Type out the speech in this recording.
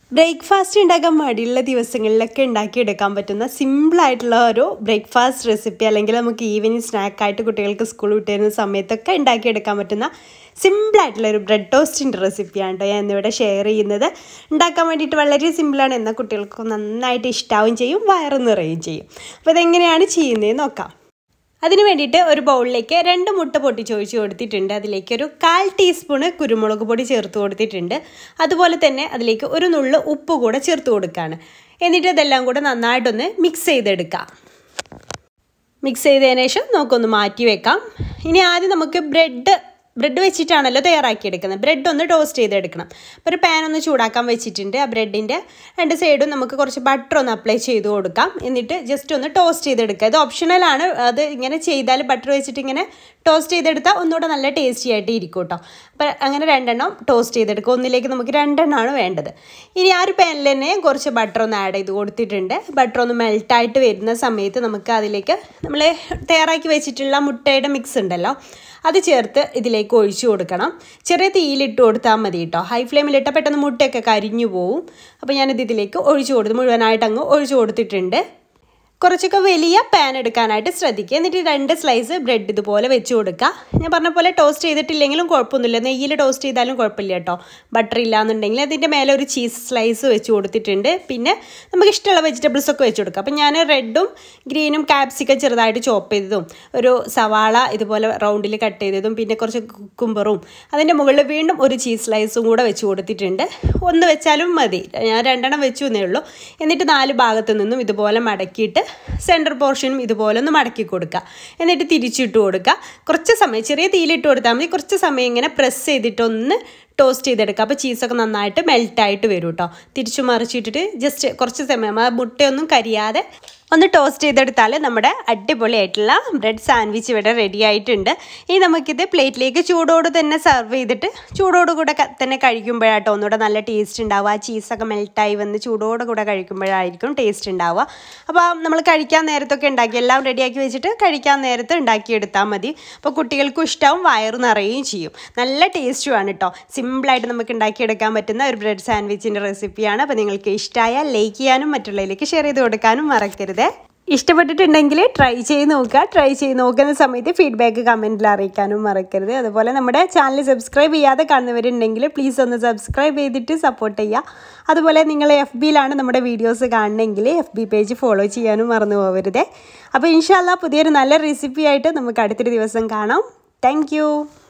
breakfast ഉണ്ടാക്കാൻ മടിയുള്ള ദിവസങ്ങളിലൊക്കെ ഉണ്ടാക്കിയെടുക്കാൻ പറ്റുന്ന സിമ്പിളായിട്ടുള്ള ഒരു ബ്രേക്ക്ഫാസ്റ്റ് റെസിപ്പി അല്ലെങ്കിൽ നമുക്ക് ഈവനിങ് സ്നാക്കായിട്ട് കുട്ടികൾക്ക് സ്കൂൾ വിട്ട് വരുന്ന സമയത്തൊക്കെ ഉണ്ടാക്കിയെടുക്കാൻ പറ്റുന്ന സിമ്പിളായിട്ടുള്ള ഒരു ബ്രെഡ് ടോസ്റ്റിൻ്റെ റെസിപ്പിയാണ് കേട്ടോ ഞാൻ ഇന്നിവിടെ ഷെയർ ചെയ്യുന്നത് ഉണ്ടാക്കാൻ വേണ്ടിയിട്ട് വളരെ സിമ്പിളാണ് എന്നാൽ കുട്ടികൾക്ക് നന്നായിട്ട് ഇഷ്ടാവും ചെയ്യും വയറ് നിറയും ചെയ്യും അപ്പോൾ ഇതെങ്ങനെയാണ് ചെയ്യുന്നത് നോക്കാം അതിന് വേണ്ടിയിട്ട് ഒരു ബൗളിലേക്ക് രണ്ട് മുട്ട പൊട്ടിച്ചൊഴിച്ച് കൊടുത്തിട്ടുണ്ട് അതിലേക്ക് ഒരു കാൽ ടീസ്പൂണ് കുരുമുളക് പൊടി ചേർത്ത് കൊടുത്തിട്ടുണ്ട് അതുപോലെ തന്നെ അതിലേക്ക് ഒരു നുള്ളു ഉപ്പ് കൂടെ ചേർത്ത് കൊടുക്കുകയാണ് എന്നിട്ട് ഇതെല്ലാം കൂടെ നന്നായിട്ടൊന്ന് മിക്സ് ചെയ്തെടുക്കാം മിക്സ് ചെയ്തതിന് ശേഷം നമുക്കൊന്ന് മാറ്റി വെക്കാം ഇനി ആദ്യം നമുക്ക് ബ്രെഡ് ബ്രെഡ് വെച്ചിട്ടാണല്ലോ തയ്യാറാക്കിയെടുക്കുന്നത് ബ്രെഡ് ഒന്ന് ടോസ്റ്റ് ചെയ്തെടുക്കണം അപ്പോൾ ഒരു പാൻ ഒന്ന് ചൂടാക്കാൻ വെച്ചിട്ടുണ്ട് ആ ബ്രെഡിൻ്റെ രണ്ട് സൈഡും നമുക്ക് കുറച്ച് ബട്ടർ ഒന്ന് അപ്ലൈ ചെയ്ത് കൊടുക്കാം എന്നിട്ട് ജസ്റ്റ് ഒന്ന് ടോസ്റ്റ് ചെയ്തെടുക്കുക ഇത് ഓപ്ഷണലാണ് അത് ഇങ്ങനെ ചെയ്താൽ ബട്ടർ വെച്ചിട്ട് ഇങ്ങനെ ടോസ്റ്റ് ചെയ്തെടുത്താൽ ഒന്നുകൂടെ നല്ല ടേസ്റ്റി ആയിട്ട് ഇരിക്കും കേട്ടോ അപ്പോൾ അങ്ങനെ രണ്ടെണ്ണം ടോസ്റ്റ് ചെയ്തെടുക്കുക ഒന്നിലേക്ക് നമുക്ക് രണ്ടെണ്ണമാണ് വേണ്ടത് ഇനി ആ ഒരു പാനിൽ തന്നെ കുറച്ച് ബട്ടർ ഒന്ന് ആഡ് ചെയ്ത് കൊടുത്തിട്ടുണ്ട് ബട്ടർ ഒന്ന് മെൽട്ടായിട്ട് വരുന്ന സമയത്ത് നമുക്ക് അതിലേക്ക് നമ്മൾ തയ്യാറാക്കി വെച്ചിട്ടുള്ള മുട്ടയുടെ മിക്സ് ഉണ്ടല്ലോ അത് ചേർത്ത് ഇതിലേക്ക് ഒഴിച്ചു കൊടുക്കണം ചെറിയ തീയിലിട്ട് കൊടുത്താൽ മതി കേട്ടോ ഹൈ ഫ്ലെയിമിലിട്ടാൽ പെട്ടെന്ന് മുട്ടയൊക്കെ കരിഞ്ഞു പോവും അപ്പോൾ ഞാനിത് ഇതിലേക്ക് ഒഴിച്ചു കൊടുത്ത് മുഴുവനായിട്ട് അങ്ങ് ഒഴിച്ചു കൊടുത്തിട്ടുണ്ട് കുറച്ചൊക്കെ വലിയ പാൻ എടുക്കാനായിട്ട് ശ്രദ്ധിക്കുക എന്നിട്ട് രണ്ട് സ്ലൈസ് ബ്രെഡ് ഇതുപോലെ വെച്ച് കൊടുക്കുക ഞാൻ പറഞ്ഞ പോലെ ടോസ്റ്റ് ചെയ്തിട്ടില്ലെങ്കിലും കുഴപ്പമൊന്നുമില്ല നെയ്യിൽ ടോസ്റ്റ് ചെയ്താലും കുഴപ്പമില്ല കേട്ടോ ബട്ടർ ഇല്ലാന്നുണ്ടെങ്കിൽ അതിൻ്റെ മേലെ ഒരു ചീസ് സ്ലൈസ് വെച്ച് കൊടുത്തിട്ടുണ്ട് പിന്നെ നമുക്ക് ഇഷ്ടമുള്ള വെജിറ്റബിൾസ് ഒക്കെ വെച്ച് കൊടുക്കുക അപ്പം ഞാൻ റെഡും ഗ്രീനും ക്യാപ്സിക്കം ചെറുതായിട്ട് ചോപ്പ് ചെയ്തതും ഒരു സവാള ഇതുപോലെ റൗണ്ടിൽ കട്ട് ചെയ്തതും പിന്നെ കുറച്ച് കുക്കുംബറും അതിൻ്റെ മുകളിൽ വീണ്ടും ഒരു ചീസ് സ്ലൈസും കൂടെ വെച്ച് കൊടുത്തിട്ടുണ്ട് ഒന്ന് വെച്ചാലും മതി ഞാൻ രണ്ടെണ്ണം വെച്ചു എന്നേ ഉള്ളൂ എന്നിട്ട് നാല് ഭാഗത്തു നിന്നും ഇതുപോലെ മടക്കിയിട്ട് സെൻറ്റർ പോർഷനും ഇതുപോലെ ഒന്ന് മടക്കി കൊടുക്കുക എന്നിട്ട് തിരിച്ചിട്ട് കൊടുക്കുക കുറച്ച് സമയം ചെറിയ തീയിലിട്ട് കൊടുത്താൽ മതി കുറച്ച് സമയം ഇങ്ങനെ പ്രസ് ചെയ്തിട്ടൊന്ന് ടോസ്റ്റ് ചെയ്തെടുക്കുക അപ്പോൾ ചീസൊക്കെ നന്നായിട്ട് മെൽറ്റായിട്ട് വരും കേട്ടോ തിരിച്ചു മറിച്ചിട്ടിട്ട് ജസ്റ്റ് കുറച്ച് സമയം ആ മുട്ടയൊന്നും കരിയാതെ ഒന്ന് ടോസ്റ്റ് ചെയ്തെടുത്താൽ നമ്മുടെ അടിപൊളിയായിട്ടുള്ള ബ്രെഡ് സാൻഡ്വിച്ച് ഇവിടെ റെഡി ആയിട്ടുണ്ട് ഇനി നമുക്കിത് പ്ലേറ്റിലേക്ക് ചൂടോട് തന്നെ സെർവ് ചെയ്തിട്ട് ചൂടോട് കൂടെ തന്നെ കഴിക്കുമ്പോഴാട്ടോ ഒന്നുകൂടെ നല്ല ടേസ്റ്റ് ഉണ്ടാവുക ആ ചീസൊക്കെ മെൽറ്റായി വന്ന് ചൂടോട് കൂടെ കഴിക്കുമ്പോഴായിരിക്കും ടേസ്റ്റ് ഉണ്ടാവുക അപ്പോൾ നമ്മൾ കഴിക്കാൻ നേരത്തൊക്കെ ഉണ്ടാക്കി എല്ലാം റെഡിയാക്കി വെച്ചിട്ട് കഴിക്കാൻ നേരത്ത് ഉണ്ടാക്കിയെടുത്താൽ മതി അപ്പോൾ കുട്ടികൾക്കും ഇഷ്ടവും വയറ് നിറയുകയും ചെയ്യും നല്ല ടേസ്റ്റുമാണ് കേട്ടോ സിമ്പിളായിട്ട് നമുക്ക് ഉണ്ടാക്കിയെടുക്കാൻ പറ്റുന്ന ഒരു ബ്രെഡ് സാൻഡ്വിച്ചിൻ്റെ റെസിപ്പിയാണ് അപ്പോൾ നിങ്ങൾക്ക് ഇഷ്ടമായാൽ ലൈക്ക് ചെയ്യാനും മറ്റുള്ളവരിലേക്ക് ഷെയർ ചെയ്ത് കൊടുക്കാനും മറക്കരുത് ഇഷ്ടപ്പെട്ടിട്ടുണ്ടെങ്കിൽ ട്രൈ ചെയ്ത് നോക്കുക ട്രൈ ചെയ്ത് നോക്കുന്ന സമയത്ത് ഫീഡ്ബാക്ക് കമൻറ്റിൽ അറിയിക്കാനും മറക്കരുത് അതുപോലെ നമ്മുടെ ചാനൽ സബ്സ്ക്രൈബ് ചെയ്യാതെ കാണുന്നവരുണ്ടെങ്കിൽ പ്ലീസ് ഒന്ന് സബ്സ്ക്രൈബ് ചെയ്തിട്ട് സപ്പോർട്ട് ചെയ്യുക അതുപോലെ നിങ്ങൾ എഫ് ബിയിലാണ് നമ്മുടെ വീഡിയോസ് കാണണമെങ്കിൽ എഫ് ബി പേജ് ഫോളോ ചെയ്യാനും മറന്നു പോകരുത് അപ്പോൾ ഇൻഷാല്ല പുതിയൊരു നല്ല റെസിപ്പി ആയിട്ട് നമുക്ക് അടുത്തൊരു ദിവസം കാണാം താങ്ക്